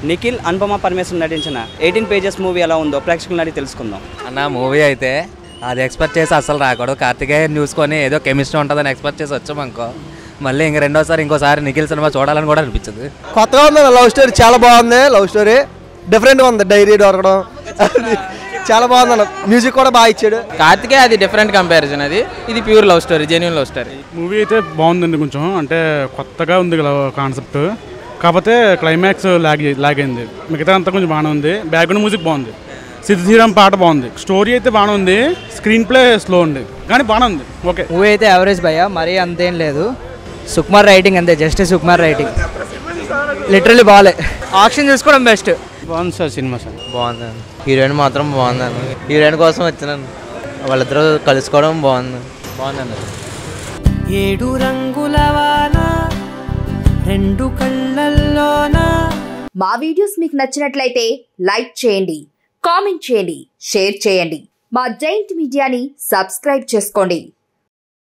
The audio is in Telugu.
నిఖిల్ అనుపమ పరమేశ్వర్ నటించిన ఎయిటీన్ పేజెస్ మూవీ ఎలా ఉందో ప్రేక్షకులను అడిగి తెలుసుకుందాం అన్న మూవీ అయితే అది ఎక్స్పెక్ట్ చేసి అసలు రాకూడదు కార్తికేయన్ చూసుకొని ఏదో కెమిస్ట్రీ ఉంటుందని ఎక్స్పెక్ట్ చేసి వచ్చాం అనుకో మళ్ళీ ఇంక రెండోసారి ఇంకోసారి నిఖిల్ సినిమా చూడాలని కూడా అనిపించదు కొత్తగా ఉంది లవ్ స్టోరీ చాలా బాగుంది లవ్ స్టోరీ డిఫరెంట్గా ఉంది డైరీ దొరకడం చాలా బాగుంది అన్న మ్యూజిక్ కూడా బాగా ఇచ్చాడు కార్తికే అది డిఫరెంట్ కంపారిజన్ అది ఇది pure love story genuine love story movie అయితే బాగుందండి కొంచెం అంటే కొత్తగా ఉంది కాన్సెప్ట్ కాకపోతే క్లైమాక్స్ లాగ్ లాగ్ అయింది మిగతా అంతా కొంచెం బాగానే ఉంది బ్యాక్గ్రౌండ్ మ్యూజిక్ బాగుంది సిద్ధ శ్రీరామ్ పాట బాగుంది స్టోరీ అయితే బాగానే ఉంది స్క్రీన్ ప్లే స్లో ఉంది కానీ బాగానే ఉంది ఓకే మూవీ అయితే యావరేజ్ భయ్య మరీ అంతేం లేదు సుకుమార్ రైటింగ్ అంతే జస్ట్ సుకుమార్ రైటింగ్ లిటరలీ బాగాలే ఆప్షన్ చూసుకోవడం బెస్ట్ బాగుంది సార్ సినిమా సార్ బాగుంది హీరోయిన్ మాత్రం బాగుంది హీరోయిన్ కోసం వచ్చినాను వాళ్ళిద్దరూ కలుసుకోవడం బాగుంది బాగుందండి ఏడు రంగుల వాన రెండు కళ్ళల్లోన మా వీడియోస్ మీకు నచ్చినట్లయితే లైక్ చేయండి కామెంట్ చేయండి షేర్ చేయండి మా జైంట్ మీడియాని సబ్స్క్రైబ్ చేసుకోండి